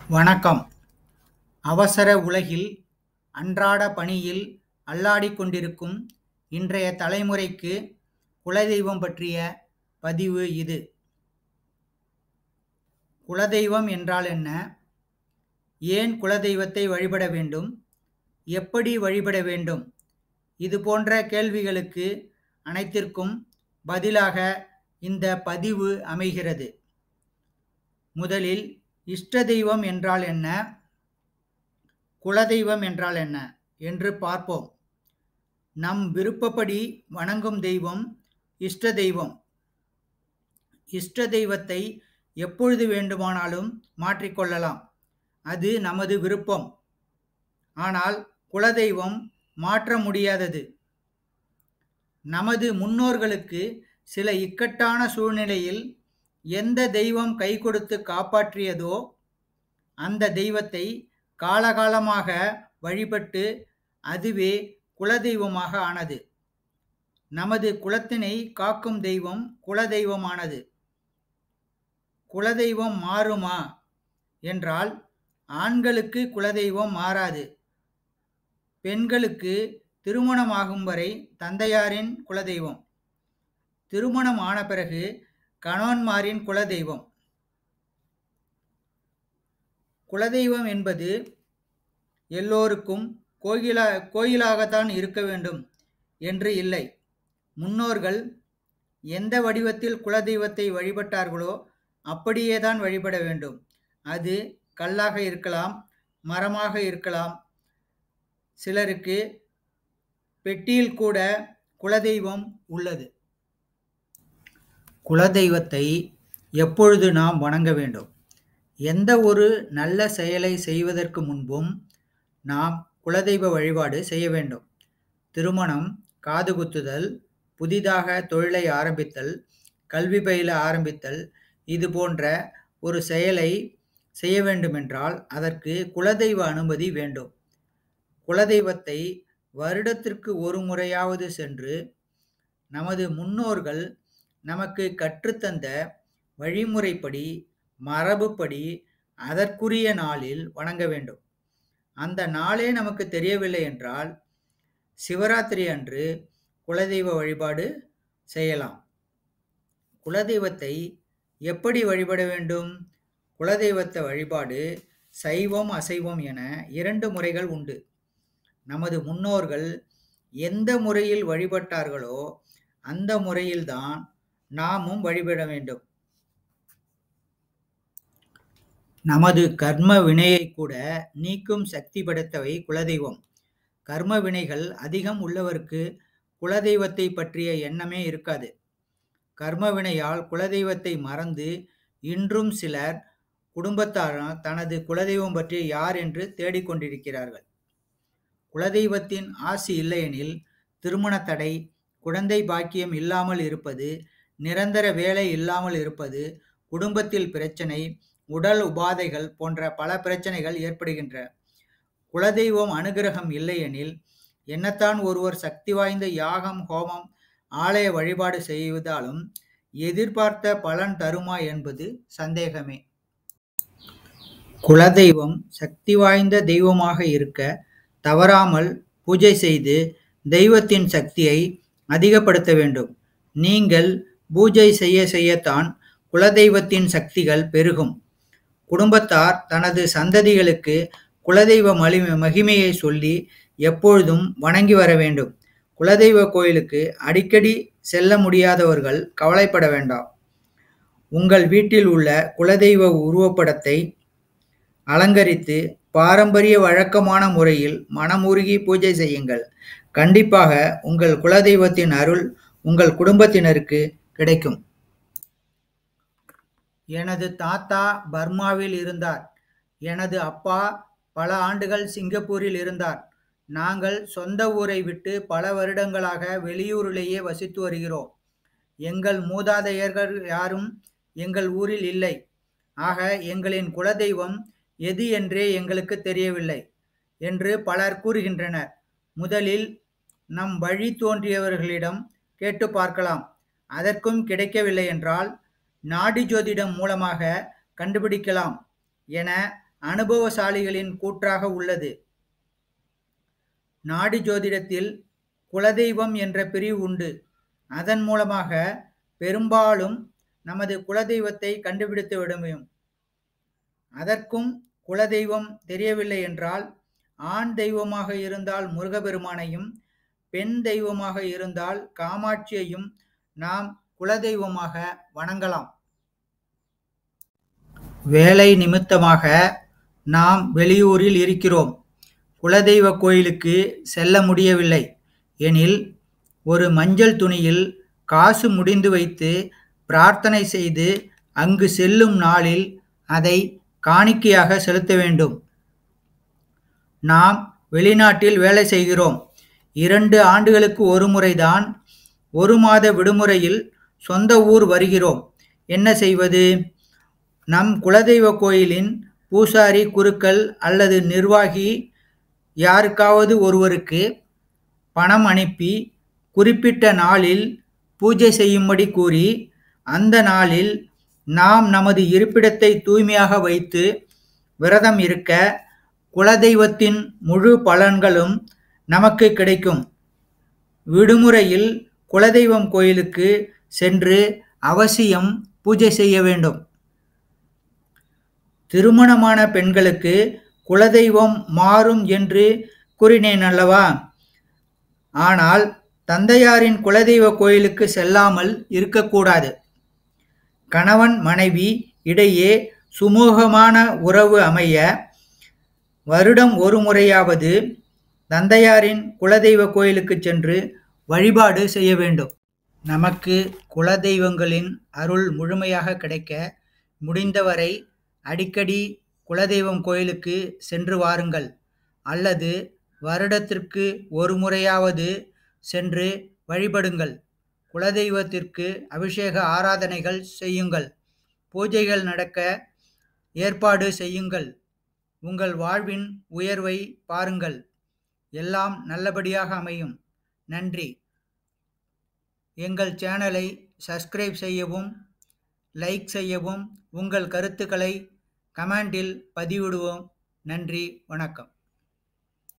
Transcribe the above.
வணக்கம் அவசர உலகில் அன்றாட பணியில் அல்லாடிக் கொண்டிருக்கும் இன்றைய தலைமுறைக்கு குலதெய்வம் பற்றிய பதிவு இது. குலதெய்வம் என்றால் என்ன? ஏன் குலதெய்வத்தை வழிபட வேண்டும்? எப்படி வழிபட வேண்டும்? இது போன்ற கேள்விகளுக்கு அனைத்திற்கும் பதிலாக இந்த பதிவு அமைகிறது. முதலில் இஷ்ட தெய்வம் என்றால் என்ன? குலதெய்வம் என்றால் என்ன? என்று பார்ப்போம். நம் விருப்பப்படி வணங்கும் தெய்வம் இஷ்ட தெய்வம். இஷ்ட தெய்வத்தை எப்பொழுது வேண்டுமானாலும் மாற்றிக் கொள்ளலாம். அது நமது விருப்பம். ஆனால் குலதெய்வம் மாற்ற முடியாதது. நமது முன்னோர்களுக்கு சில இக்கட்டான சூழ்நிலையில் எந்த தெய்வம் கைகொடுத்து காப்பாற்றியதோ அந்த தெய்வத்தை காலகாலமாக வழிபட்டு அதுவே குலதெய்வமாக ஆனது. நமது குலத்தினை காக்கும் தெய்வம் குலதெய்வமானது. குலதெய்வம் மாறுமா என்றால் ஆண்களுக்கு குலதெய்வம் மாறாது. பெண்களுக்கு திருமணமாகும் வரை தந்தையாரின் குலதெய்வம். திருமணம் ஆன பிறகு கணவன்மாரின் குலதெய்வம். குலதெய்வம் என்பது எல்லோருக்கும் கோயிலா கோயிலாகத்தான் இருக்க வேண்டும் என்று இல்லை. முன்னோர்கள் எந்த வடிவத்தில் குலதெய்வத்தை வழிபட்டார்களோ அப்படியே தான் வழிபட வேண்டும். அது கல்லாக இருக்கலாம், மரமாக இருக்கலாம். சிலருக்கு பெட்டியில் கூட குலதெய்வம் உள்ளது. குலதெய்வத்தை எப்பொழுது நாம் வணங்க வேண்டும்? எந்த ஒரு நல்ல செயலை செய்வதற்கு முன்பும் நாம் குலதெய்வ வழிபாடு செய்ய வேண்டும். திருமணம், காதுகுத்துதல், புதிதாக தொழிலை ஆரம்பித்தல், கல்வி பயில ஆரம்பித்தல் இது போன்ற ஒரு செயலை செய்ய வேண்டுமென்றால் அதற்கு குலதெய்வ அனுமதி வேண்டும். குலதெய்வத்தை வருடத்திற்கு ஒரு முறையாவது சென்று நமது முன்னோர்கள் நமக்கு கற்றுத்தந்த வழிமுறைப்படி, மரபுப்படி அதற்குரிய நாளில் வணங்க வேண்டும். அந்த நாளே நமக்கு தெரியவில்லை என்றால் சிவராத்திரி அன்று குலதெய்வ வழிபாடு செய்யலாம். குலதெய்வத்தை எப்படி வழிபட வேண்டும்? குலதெய்வத்த வழிபாடு சைவம், அசைவம் என இரண்டு முறைகள் உண்டு. நமது முன்னோர்கள் எந்த முறையில் வழிபட்டார்களோ அந்த முறையில் தான் நாமும் வழிபட வேண்டும். நமது கர்ம வினையைக் கூட நீக்கும் சக்தி படைத்தவை குலதெய்வம். கர்ம வினைகள் அதிகம் உள்ளவருக்கு குலதெய்வத்தை பற்றிய எண்ணமே இருக்காது. கர்ம வினையால் குலதெய்வத்தை மறந்து இன்றும் சிலர் குடும்பத்தாரால் தனது குலதெய்வம் பற்றி யார் என்று தேடிக் கொண்டிருக்கிறார்கள். குலதெய்வத்தின் ஆசி இல்லையெனில் திருமண தடை, குழந்தை பாக்கியம் இல்லாமல் இருப்பது, நிரந்தர வேலை இல்லாமல் இருப்பது, குடும்பத்தில் பிரச்சனை, உடல் உபாதைகள் போன்ற பல பிரச்சனைகள் ஏற்படுகின்றன. குலதெய்வம் அனுக்கிரகம் இல்லையெனில் என்னதான் ஒருவர் சக்தி வாய்ந்த யாகம், ஹோமம், ஆலய வழிபாடு செய்தாலும் எதிர்பார்த்த பலன் தருமா என்பது சந்தேகமே. குலதெய்வம் சக்தி வாய்ந்த தெய்வமாக இருக்க தவறாமல் பூஜை செய்து தெய்வத்தின் சக்தியை அதிகப்படுத்த வேண்டும். நீங்கள் பூஜை செய்ய செய்யத்தான் குலதெய்வத்தின் சக்திகள் பெருகும். குடும்பத்தார் தனது சந்ததிகளுக்கு குலதெய்வ மகிமையை சொல்லி எப்பொழுதும் வணங்கி வர வேண்டும். குலதெய்வ கோயிலுக்கு அடிக்கடி செல்ல முடியாதவர்கள் கவலைப்பட வேண்டாம். உங்கள் வீட்டில் உள்ள குலதெய்வ உருவப்படத்தை அலங்கரித்து பாரம்பரிய வழக்கமான முறையில் மனமுருகி பூஜை செய்யுங்கள். கண்டிப்பாக உங்கள் குலதெய்வத்தின் அருள் உங்கள் குடும்பத்தினருக்கு கிடைக்கும். எனது தாத்தா பர்மாவில் இருந்தார். எனது அப்பா பல ஆண்டுகள் சிங்கப்பூரில் இருந்தார். நாங்கள் சொந்த ஊரை விட்டு பல வருடங்களாக வெளியூரிலேயே வசித்து வருகிறோம். எங்கள் மூதாதையர்கள் யாரும் எங்கள் ஊரில் இல்லை. ஆக எங்களின் குலதெய்வம் எது என்றே எங்களுக்கு தெரியவில்லை என்று பலர் கூறுகின்றனர். முதலில் நம் வழி தோன்றியவர்களிடம் கேட்டுப் பார்க்கலாம். அதற்கும் கிடைக்கவில்லையென்றால் நாடி ஜோதிடம் மூலமாக கண்டுபிடிக்கலாம் என அனுபவசாலிகளின் கூற்றாக உள்ளது நாடி ஜோதிடத்தில் குலதெய்வம் என்ற பிரிவு உண்டு அதன் மூலமாக பெரும்பாலும் நமது குலதெய்வத்தை கண்டுபிடித்து விட முடியும் அதற்கும் குலதெய்வம் தெரியவில்லை என்றால் ஆண் தெய்வமாக இருந்தால் முருகபெருமானையும் பெண் தெய்வமாக இருந்தால் காமாட்சியையும் நாம் குலதெய்வமாக வணங்கலாம் வேலை நிமித்தமாக நாம் வெளியூரில் இருக்கிறோம் குலதெய்வ கோயிலுக்கு செல்ல முடியவில்லை எனில் ஒரு மஞ்சள் துணியில் காசு முடிந்து வைத்து பிரார்த்தனை செய்து அங்கு செல்லும் நாளில் அதை காணிக்கையாக செலுத்த வேண்டும் நாம் வெளிநாட்டில் வேலை செய்கிறோம் இரண்டு ஆண்டுகளுக்கு ஒரு முறைதான் ஒரு மாத விடுமுறையில் சொந்த ஊர் வருகிறோம் என்ன செய்வது நம் குலதெய்வ கோயிலின் பூசாரி குருக்கள் அல்லது நிர்வாகி யாருக்காவது ஒருவருக்கு பணம் அனுப்பி குறிப்பிட்ட நாளில் பூஜை செய்யும்படி கூறி அந்த நாளில் நாம் நமது இருப்பிடத்தை தூய்மையாக வைத்து விரதம் இருக்க குலதெய்வத்தின் முழு பலன்களும் நமக்கு கிடைக்கும் விடுமுறையில் குலதெய்வம் கோயிலுக்கு சென்று அவசியம் பூஜை செய்ய வேண்டும் திருமணமான பெண்களுக்கு குலதெய்வம் மாறும் என்று கூறினேன் அல்லவா ஆனால் தந்தையாரின் குலதெய்வ கோயிலுக்கு செல்லாமல் இருக்கக்கூடாது கணவன் மனைவி இடையே சுமூகமான உறவு அமைய வருடம் ஒரு முறையாவது தந்தையாரின் குலதெய்வ கோயிலுக்கு சென்று வழிபாடு செய்ய வேண்டும் நமக்கு குலதெய்வங்களின் அருள் முழுமையாக கிடைக்க முடிந்தவரை அடிக்கடி குலதெய்வம் கோயிலுக்கு சென்று வாருங்கள் அல்லது வருடத்திற்கு ஒரு முறையாவது சென்று வழிபடுங்கள் குலதெய்வத்திற்கு அபிஷேக ஆராதனைகள் செய்யுங்கள் பூஜைகள் நடக்க ஏற்பாடு செய்யுங்கள் உங்கள் வாழ்வின் உயர்வை பாருங்கள் எல்லாம் நல்லபடியாக அமையும் நன்றி எங்கள் சேனலை சப்ஸ்கிரைப் செய்யவும் லைக் செய்யவும் உங்கள் கருத்துக்களை கமெண்டில் பதிவிடுவோம் நன்றி வணக்கம்